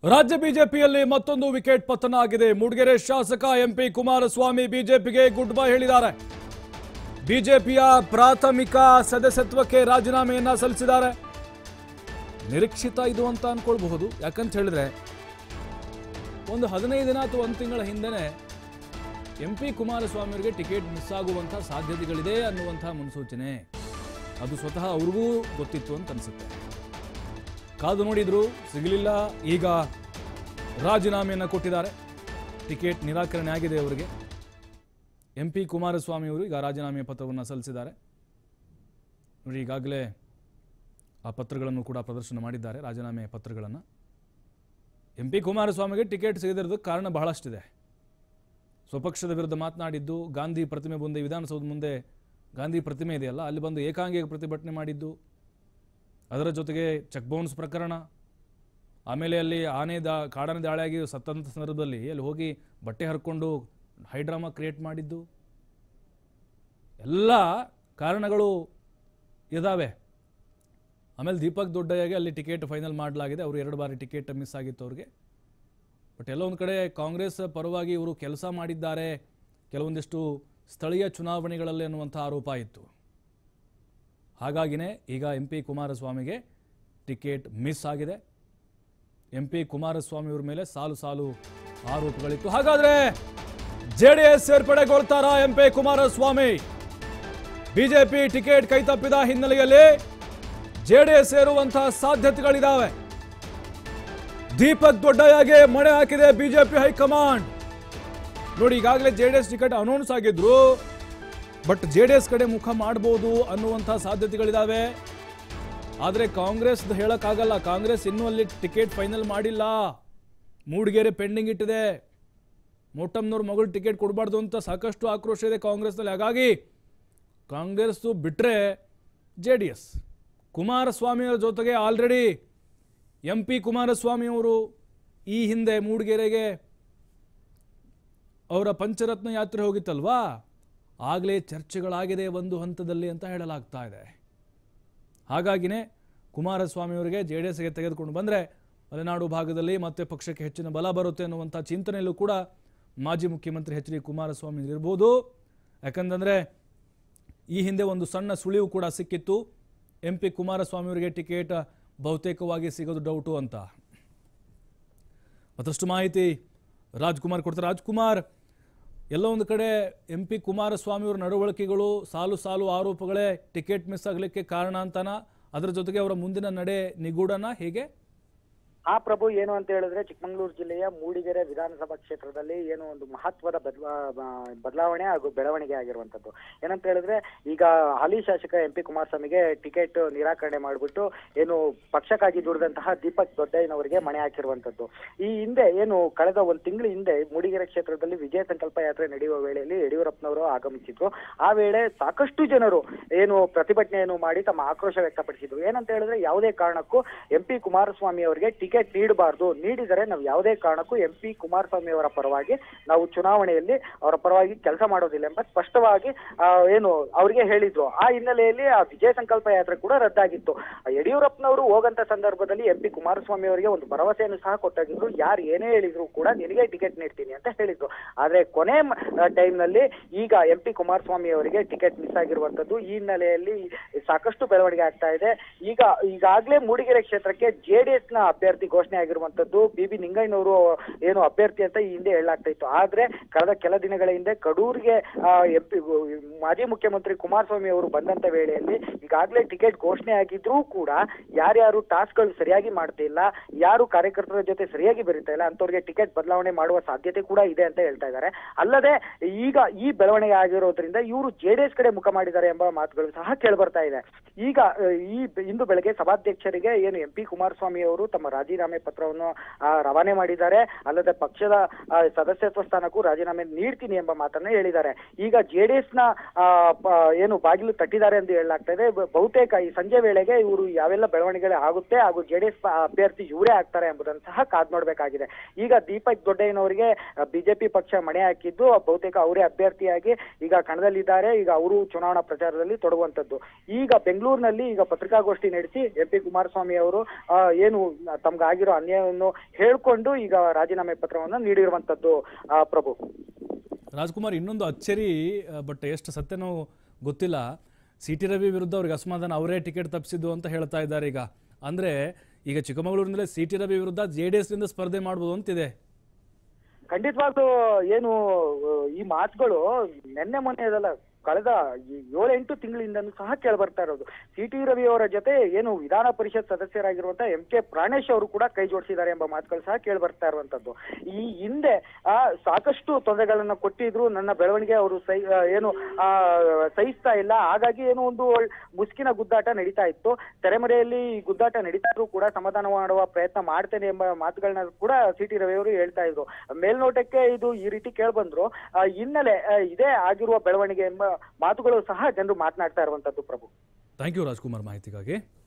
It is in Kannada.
ರಾಜ್ಯ ಬಿಜೆಪಿಯಲ್ಲಿ ಮತ್ತೊಂದು ವಿಕೆಟ್ ಪತನ ಆಗಿದೆ ಮೂಡಿಗೆರೆ ಶಾಸಕ ಎಂಪಿ ಕುಮಾರಸ್ವಾಮಿ ಬಿಜೆಪಿಗೆ ಗುಡ್ ಬೈ ಹೇಳಿದ್ದಾರೆ ಬಿಜೆಪಿಯ ಪ್ರಾಥಮಿಕ ಸದಸ್ಯತ್ವಕ್ಕೆ ರಾಜೀನಾಮೆಯನ್ನ ಸಲ್ಲಿಸಿದ್ದಾರೆ ನಿರೀಕ್ಷಿತ ಇದು ಅಂತ ಅನ್ಕೊಳ್ಬಹುದು ಯಾಕಂತ ಹೇಳಿದ್ರೆ ಒಂದು ಹದಿನೈದು ದಿನ ಅಥವಾ ಒಂದು ತಿಂಗಳ ಹಿಂದೆನೆ ಎಂ ಪಿ ಕುಮಾರಸ್ವಾಮಿ ಅವರಿಗೆ ಟಿಕೆಟ್ ಮಿಸ್ ಆಗುವಂತಹ ಸಾಧ್ಯತೆಗಳಿದೆ ಅನ್ನುವಂತಹ ಮುನ್ಸೂಚನೆ ಅದು ಸ್ವತಃ ಅವ್ರಿಗೂ ಗೊತ್ತಿತ್ತು ಅಂತ ಅನ್ಸುತ್ತೆ ಕಾದು ನೋಡಿದ್ರು ಸಿಗಲಿಲ್ಲ ಈಗ ರಾಜೀನಾಮೆಯನ್ನು ಕೊಟ್ಟಿದ್ದಾರೆ ಟಿಕೆಟ್ ನಿರಾಕರಣೆ ಆಗಿದೆ ಅವರಿಗೆ ಎಂ ಪಿ ಕುಮಾರಸ್ವಾಮಿ ಅವರು ಈಗ ರಾಜೀನಾಮೆ ಪತ್ರವನ್ನು ಸಲ್ಲಿಸಿದ್ದಾರೆ ನೋಡಿ ಈಗಾಗಲೇ ಆ ಪತ್ರಗಳನ್ನು ಕೂಡ ಪ್ರದರ್ಶನ ಮಾಡಿದ್ದಾರೆ ರಾಜೀನಾಮೆ ಪತ್ರಗಳನ್ನು ಎಂ ಪಿ ಕುಮಾರಸ್ವಾಮಿಗೆ ಟಿಕೆಟ್ ಸಿಗದಿರೋದಕ್ಕೆ ಕಾರಣ ಬಹಳಷ್ಟಿದೆ ಸ್ವಪಕ್ಷದ ವಿರುದ್ಧ ಮಾತನಾಡಿದ್ದು ಗಾಂಧಿ ಪ್ರತಿಮೆ ಮುಂದೆ ವಿಧಾನಸೌಧ ಮುಂದೆ ಗಾಂಧಿ ಪ್ರತಿಮೆ ಇದೆಯಲ್ಲ ಅಲ್ಲಿ ಬಂದು ಏಕಾಂಗಿಯಾಗಿ ಪ್ರತಿಭಟನೆ ಮಾಡಿದ್ದು ಅದರ ಜೊತೆಗೆ ಚೆಕ್ ಬೌನ್ಸ್ ಪ್ರಕರಣ ಆಮೇಲೆ ಅಲ್ಲಿ ಆನೆ ದಾ ಕಾಡಾನೆ ದಾಳಿಯಾಗಿ ಸತ್ತಂತ ಸಂದರ್ಭದಲ್ಲಿ ಅಲ್ಲಿ ಹೋಗಿ ಬಟ್ಟೆ ಹರ್ಕೊಂಡು ಹೈಡ್ರಾಮಾ ಕ್ರಿಯೇಟ್ ಮಾಡಿದ್ದು ಎಲ್ಲ ಕಾರಣಗಳು ಇದ್ದಾವೆ ಆಮೇಲೆ ದೀಪಕ್ ದೊಡ್ಡಯ್ಯಗೆ ಅಲ್ಲಿ ಟಿಕೆಟ್ ಫೈನಲ್ ಮಾಡಲಾಗಿದೆ ಅವರು ಎರಡು ಬಾರಿ ಟಿಕೆಟ್ ಮಿಸ್ ಆಗಿತ್ತು ಅವ್ರಿಗೆ ಬಟ್ ಎಲ್ಲ ಒಂದು ಕಡೆ ಕಾಂಗ್ರೆಸ್ ಪರವಾಗಿ ಇವರು ಕೆಲಸ ಮಾಡಿದ್ದಾರೆ ಕೆಲವೊಂದಿಷ್ಟು ಸ್ಥಳೀಯ ಚುನಾವಣೆಗಳಲ್ಲಿ ಅನ್ನುವಂಥ ಆರೋಪ ಇತ್ತು ಹಾಗಾಗಿನೇ ಈಗ ಎಂ ಪಿ ಕುಮಾರಸ್ವಾಮಿಗೆ ಟಿಕೆಟ್ ಮಿಸ್ ಆಗಿದೆ ಎಂ ಪಿ ಕುಮಾರಸ್ವಾಮಿ ಅವ್ರ ಮೇಲೆ ಸಾಲು ಸಾಲು ಆರೋಪಗಳಿತ್ತು ಹಾಗಾದ್ರೆ ಜೆ ಡಿ ಎಸ್ ಸೇರ್ಪಡೆಗೊಳ್ತಾರಾ M P Kumaraswamy BJP ticket ಕೈತಪ್ಪಿದ ಹಿನ್ನೆಲೆಯಲ್ಲಿ ಜೆಡಿಎಸ್ ಸೇರುವಂತಹ ಸಾಧ್ಯತೆಗಳಿದಾವೆ ದೀಪಕ್ ದೊಡ್ಡಯ್ಯಗೆ ಮಣೆ ಹಾಕಿದೆ ಬಿಜೆಪಿ ಹೈಕಮಾಂಡ್ ನೋಡಿ ಈಗಾಗಲೇ ಜೆಡಿಎಸ್ ಟಿಕೆಟ್ ಅನೌನ್ಸ್ ಆಗಿದ್ರು ಬಟ್ ಜೆಡಿಎಸ್ ಕಡೆ ಮುಖ ಮಾಡಬಹುದು ಅನ್ನುವಂತಹ ಸಾಧ್ಯತೆಗಳಿದಾವೆ ಆದರೆ ಕಾಂಗ್ರೆಸ್ ಹೇಳಕ್ಕಾಗಲ್ಲ ಕಾಂಗ್ರೆಸ್ ಇನ್ನೂ ಅಲ್ಲಿ ಟಿಕೆಟ್ ಫೈನಲ್ ಮಾಡಿಲ್ಲ ಮೂಡಿಗೆರೆ ಪೆಂಡಿಂಗ್ ಇಟ್ಟಿದೆ ಮೋಟಮ್ನವ್ರ ಮಗಳು ಟಿಕೆಟ್ ಕೊಡಬಾರ್ದು ಅಂತ ಸಾಕಷ್ಟು ಆಕ್ರೋಶ ಇದೆ ಕಾಂಗ್ರೆಸ್ನಲ್ಲಿ ಹಾಗಾಗಿ ಕಾಂಗ್ರೆಸ್ಸು ಬಿಟ್ಟರೆ ಜೆ ಡಿ ಎಸ್ ಕುಮಾರಸ್ವಾಮಿಯವರ ಜೊತೆಗೆ ಆಲ್ರೆಡಿ ಎಂ ಪಿ ಕುಮಾರಸ್ವಾಮಿಯವರು ಈ ಹಿಂದೆ ಮೂಡಿಗೆರೆಗೆ ಅವರ ಪಂಚರತ್ನ ಯಾತ್ರೆ ಹೋಗಿತ್ತಲ್ವಾ ಆಗಲೇ ಚರ್ಚೆಗಳಾಗಿದೆ ಒಂದು ಹಂತದಲ್ಲಿ ಅಂತ ಹೇಳಲಾಗ್ತಾ ಇದೆ ಹಾಗಾಗಿನೇ ಕುಮಾರಸ್ವಾಮಿಯವರಿಗೆ ಜೆ ಡಿ ಎಸ್ಗೆ ತೆಗೆದುಕೊಂಡು ಬಂದರೆ ಮಲೆನಾಡು ಭಾಗದಲ್ಲಿ ಮತ್ತೆ ಪಕ್ಷಕ್ಕೆ ಹೆಚ್ಚಿನ ಬಲ ಬರುತ್ತೆ ಅನ್ನುವಂಥ ಚಿಂತನೆಯಲ್ಲೂ ಕೂಡ ಮಾಜಿ ಮುಖ್ಯಮಂತ್ರಿ ಎಚ್ ಡಿ ಕುಮಾರಸ್ವಾಮಿ ಇರ್ಬೋದು ಯಾಕಂತಂದರೆ ಈ ಹಿಂದೆ ಒಂದು ಸಣ್ಣ ಸುಳಿವು ಕೂಡ ಸಿಕ್ಕಿತ್ತು ಎಂ ಪಿ ಕುಮಾರಸ್ವಾಮಿ ಅವರಿಗೆ ಟಿಕೆಟ್ ಬಹುತೇಕವಾಗಿ ಸಿಗೋದು ಡೌಟು ಅಂತ ಮತ್ತಷ್ಟು ಮಾಹಿತಿ ರಾಜ್ಕುಮಾರ್ ಕೊಡ್ತಾರೆ ರಾಜ್ಕುಮಾರ್ ಎಲ್ಲ ಒಂದು ಕಡೆ ಎಂ ಪಿ ಕುಮಾರಸ್ವಾಮಿ ಅವರ ನಡವಳಿಕೆಗಳು ಸಾಲು ಸಾಲು ಆರೋಪಗಳೇ ಟಿಕೆಟ್ ಮಿಸ್ ಆಗಲಿಕ್ಕೆ ಕಾರಣ ಅಂತನ ಅದರ ಜೊತೆಗೆ ಅವರ ಮುಂದಿನ ನಡೆ ನಿಗೂಢನ ಹೇಗೆ ಆ ಪ್ರಭು ಏನು ಅಂತ ಹೇಳಿದ್ರೆ ಚಿಕ್ಕಮಗಳೂರು ಜಿಲ್ಲೆಯ ಮೂಡಿಗೆರೆ ವಿಧಾನಸಭಾ ಕ್ಷೇತ್ರದಲ್ಲಿ ಏನು ಒಂದು ಮಹತ್ವದ ಬದಲಾ ಬದಲಾವಣೆ ಹಾಗೂ ಬೆಳವಣಿಗೆ ಆಗಿರುವಂತದ್ದು ಏನಂತ ಹೇಳಿದ್ರೆ ಈಗ ಹಾಲಿ ಶಾಸಕ ಎಂ ಪಿ ಕುಮಾರಸ್ವಾಮಿಗೆ ಟಿಕೆಟ್ ನಿರಾಕರಣೆ ಮಾಡಿಬಿಟ್ಟು ಏನು ಪಕ್ಷಕ್ಕಾಗಿ ದುಡಿದಂತಹ ದೀಪಕ್ ದೊಡ್ಡಯ್ಯನವರಿಗೆ ಮಣೆ ಹಾಕಿರುವಂತದ್ದು ಈ ಹಿಂದೆ ಏನು ಕಳೆದ ಒಂದು ತಿಂಗಳ ಹಿಂದೆ ಮೂಡಿಗೆರೆ ಕ್ಷೇತ್ರದಲ್ಲಿ ವಿಜಯ ಸಂಕಲ್ಪ ಯಾತ್ರೆ ನಡೆಯುವ ವೇಳೆಯಲ್ಲಿ ಯಡಿಯೂರಪ್ಪನವರು ಆಗಮಿಸಿದ್ರು ಆ ವೇಳೆ ಸಾಕಷ್ಟು ಜನರು ಏನು ಪ್ರತಿಭಟನೆಯನ್ನು ಮಾಡಿ ತಮ್ಮ ಆಕ್ರೋಶ ವ್ಯಕ್ತಪಡಿಸಿದ್ರು ಏನಂತ ಹೇಳಿದ್ರೆ ಯಾವುದೇ ಕಾರಣಕ್ಕೂ ಎಂ ಪಿ ಕುಮಾರಸ್ವಾಮಿ ಅವರಿಗೆ ಟಿಕೆಟ್ ನೀಡಬಾರ್ದು ನೀಡಿದರೆ ನಾವು ಯಾವುದೇ ಕಾರಣಕ್ಕೂ ಎಂ ಪಿ ಕುಮಾರಸ್ವಾಮಿ ಅವರ ಪರವಾಗಿ ನಾವು ಚುನಾವಣೆಯಲ್ಲಿ ಅವರ ಪರವಾಗಿ ಕೆಲಸ ಮಾಡೋದಿಲ್ಲ ಎಂಬ ಸ್ಪಷ್ಟವಾಗಿ ಆ, ಏನು ಅವರಿಗೆ ಹೇಳಿದ್ರು ಆ ಹಿನ್ನೆಲೆಯಲ್ಲಿ ಆ ವಿಜಯ ಸಂಕಲ್ಪ ಯಾತ್ರೆ ಕೂಡ ರದ್ದಾಗಿತ್ತು ಆ ಯಡಿಯೂರಪ್ಪನವರು ಹೋಗಂತ ಸಂದರ್ಭದಲ್ಲಿ ಎಂ ಪಿ ಕುಮಾರಸ್ವಾಮಿ ಅವರಿಗೆ ಒಂದು ಭರವಸೆಯನ್ನು ಸಹ ಕೊಟ್ಟಾಗಿದ್ರು ಯಾರು ಏನೇ ಹೇಳಿದ್ರು ಕೂಡ ನಿನಗೆ ಟಿಕೆಟ್ ನೀಡ್ತೀನಿ ಅಂತ ಹೇಳಿದ್ರು ಆದ್ರೆ ಕೊನೆ ಟೈಮ್ ನಲ್ಲಿ ಈಗ ಎಂ ಪಿ ಕುಮಾರಸ್ವಾಮಿ ಅವರಿಗೆ ಟಿಕೆಟ್ ಮಿಸ್ ಆಗಿರುವಂತದ್ದು ಈ ಹಿನ್ನೆಲೆಯಲ್ಲಿ ಸಾಕಷ್ಟು ಬೆಳವಣಿಗೆ ಆಗ್ತಾ ಇದೆ ಈಗ ಈಗಾಗಲೇ ಮೂಡಿಗೆರೆ ಕ್ಷೇತ್ರಕ್ಕೆ ಜೆಡಿಎಸ್ ನ ಅಭ್ಯರ್ಥಿ ಘೋಷಣೆ ಆಗಿರುವಂತದ್ದು ಬಿ ಬಿ ನಿಂಗಯ್ಯನವರು ಏನು ಅಭ್ಯರ್ಥಿ ಅಂತ ಈ ಹಿಂದೆ ಹೇಳಲಾಗ್ತಾ ಇತ್ತು ಆದ್ರೆ ಕಳೆದ ಕೆಲ ದಿನಗಳ ಹಿಂದೆ ಕಡೂರಿಗೆ ಎಂ ಪಿ ಮಾಜಿ ಮುಖ್ಯಮಂತ್ರಿ ಕುಮಾರಸ್ವಾಮಿ ಅವರು ಬಂದಂತ ವೇಳೆಯಲ್ಲಿ ಈಗಾಗಲೇ ಟಿಕೆಟ್ ಘೋಷಣೆ ಆಗಿದ್ರೂ ಕೂಡ ಯಾರ್ಯಾರು ಟಾಸ್ಕ್ಗಳು ಸರಿಯಾಗಿ ಮಾಡ್ತಿಲ್ಲ ಯಾರು ಕಾರ್ಯಕರ್ತರ ಜೊತೆ ಸರಿಯಾಗಿ ಬೆರೀತಾ ಇಲ್ಲ ಅಂತವ್ರಿಗೆ ಟಿಕೆಟ್ ಬದಲಾವಣೆ ಮಾಡುವ ಸಾಧ್ಯತೆ ಕೂಡ ಇದೆ ಅಂತ ಹೇಳ್ತಾ ಇದ್ದಾರೆ ಅಲ್ಲದೆ ಈಗ ಈ ಬೆಳವಣಿಗೆ ಆಗಿರೋದ್ರಿಂದ ಇವರು ಜೆಡಿಎಸ್ ಕಡೆ ಮುಖ ಮಾಡಿದ್ದಾರೆ ಎಂಬ ಮಾತುಗಳು ಸಹ ಕೇಳ್ಬರ್ತಾ ಇದೆ ಈಗ ಆ, ಈ ಬೆ- ಇಂದು ಬೆಳಗ್ಗೆ ಸಭಾಧ್ಯಕ್ಷರಿಗೆ ಏನು ಎಂ ಪಿ ಕುಮಾರಸ್ವಾಮಿ ಅವರು ತಮ್ಮ ರಾಜೀನಾಮೆ ಪತ್ರವನ್ನು ಆ, ರವಾನೆ ಮಾಡಿದ್ದಾರೆ ಅಲ್ಲದೆ ಪಕ್ಷದ ಆ, ಸದಸ್ಯತ್ವ ಸ್ಥಾನಕ್ಕೂ ರಾಜೀನಾಮೆ ನೀಡ್ತೀನಿ ಎಂಬ ಮಾತನ್ನ ಹೇಳಿದ್ದಾರೆ ಈಗ ಜೆಡಿಎಸ್ ನ ಆ, ಪ- ಏನು ಬಾಗಿಲು ತಟ್ಟಿದ್ದಾರೆ ಎಂದು ಹೇಳಲಾಗ್ತಾ ಇದೆ ಬ- ಬಹುತೇಕ ಈ ಸಂಜೆ ವೇಳೆಗೆ ಇವರು ಯಾವೆಲ್ಲ ಬೆಳವಣಿಗೆ ಆಗುತ್ತೆ ಹಾಗೂ ಜೆಡಿಎಸ್ ಅಭ್ಯರ್ಥಿ ಇವರೇ ಆಗ್ತಾರೆ ಎಂಬುದನ್ನು ಸಹ ಕಾದ್ ನೋಡ್ಬೇಕಾಗಿದೆ ಈಗ ದೀಪಕ್ ದೊಡ್ಡಯ್ಯನವರಿಗೆ ಬಿಜೆಪಿ ಪಕ್ಷ ಮಣೆ ಹಾಕಿದ್ದು ಬಹುತೇಕ ಅವರೇ ಅಭ್ಯರ್ಥಿಯಾಗಿ ಈಗ ಕಣದಲ್ಲಿದ್ದಾರೆ ಈಗ ಅವರು ಚುನಾವಣಾ ಪ್ರಚಾರದಲ್ಲಿ ತೊಡಗುವಂತದ್ದು ಈಗ ಬೆಂಗಳೂರಿನಲ್ಲಿ ಈಗ ಪತ್ರಿಕಾಗೋಷ್ಠಿ ನಡೆಸಿ ಎಂ ಪಿ ಕುಮಾರಸ್ವಾಮಿ ಅವರು ಆ, ಏನು ತಮ್ಗೆ ತಮಗಾಗಿರೋ ಅನ್ಯಾಯವನ್ನು ಹೇಳ್ಕೊಂಡು ಈಗ ರಾಜೀನಾಮೆ ಪತ್ರವನ್ನು ನೀಡಿರುವಂತದ್ದು ಆ, ಪ್ರಭು ರಾಜ್ಕುಮಾರ್ ಇನ್ನೊಂದು ಅಚ್ಚರಿ ಬಟ್ ಎಷ್ಟು ಸತ್ಯನೋ ಗೊತ್ತಿಲ್ಲ ಸಿ ಟಿ ರವಿ ವಿರುದ್ಧ ಅವ್ರಿಗೆ ಅಸಮಾಧಾನ ಅವರೇ ಟಿಕೆಟ್ ತಪ್ಪಿಸಿದ್ದು ಅಂತ ಹೇಳ್ತಾ ಇದ್ದಾರೆ ಈಗ ಅಂದ್ರೆ ಈಗ ಚಿಕ್ಕಮಗಳೂರಿನಲ್ಲೇ ಸಿ ಟಿ ರವಿ ವಿರುದ್ಧ ಜೆ ಡಿ ಎಸ್ನಿಂದ ಸ್ಪರ್ಧೆ ಮಾಡ್ಬೋದು ಅಂತಿದೆ ಖಂಡಿತವಾಗ್ಲೂ ಏನು ಈ ಮಾತುಗಳು ನೆನ್ನೆ ಮೊನ್ನೆ ಇದಲ್ಲ ಕಳೆದ ಈ ಏಳೆಂಟು ತಿಂಗಳಿಂದನೂ ಸಹ ಕೇಳ್ಬರ್ತಾ ಇರೋದು ಸಿ ಟಿ ರವಿ ಅವರ ಜೊತೆ ಏನು ವಿಧಾನ ಪರಿಷತ್ ಸದಸ್ಯರಾಗಿರುವಂತಹ ಎಂ ಕೆ ಪ್ರಾಣೇಶ್ ಅವರು ಕೂಡ ಕೈ ಜೋಡಿಸಿದ್ದಾರೆ ಎಂಬ ಮಾತುಗಳು ಸಹ ಕೇಳ್ಬರ್ತಾ ಇರುವಂತದ್ದು ಈ ಹಿಂದೆ ಆ ಸಾಕಷ್ಟು ತೊಂದರೆಗಳನ್ನ ಕೊಟ್ಟಿದ್ರು ನನ್ನ ಬೆಳವಣಿಗೆ ಅವರು ಸೈ ಆ, ಏನು ಆ ಸಹಿಸ್ತಾ ಇಲ್ಲ ಹಾಗಾಗಿ ಏನು ಒಂದು ಒಳ್- ಮುಸ್ಕಿನ ಗುದ್ದಾಟ ನಡೀತಾ ಇತ್ತು ತೆರೆಮರೆಯಲ್ಲಿ ಈ ಗುದ್ದಾಟ ನಡೀತಾ ಇದ್ರು ಕೂಡ ಸಮಾಧಾನ ಮಾಡುವ ಪ್ರಯತ್ನ ಮಾಡ್ತೇನೆ ಎಂಬ ಮಾತುಗಳನ್ನ ಕೂಡ ಸಿ ಟಿ ರವಿ ಅವರು ಹೇಳ್ತಾ ಇದ್ರು ಮೇಲ್ನೋಟಕ್ಕೆ ಇದು ಈ ರೀತಿ ಕೇಳ್ಬಂದ್ರು ಆ, ಹಿನ್ನೆಲೆ ಆ, ಇದೇ ಆಗಿರುವ ಬೆಳವಣಿಗೆ ಎಂಬ ಮಾತುಗಳು ಸಹ ಜನರು ಮಾತನಾಡ್ತಾ ಇರುವಂತದ್ದು ಪ್ರಭು ಥ್ಯಾಂಕ್ ಯು ರಾಜ್ಕುಮಾರ್ ಮಾಹಿತಿಗಾಗಿ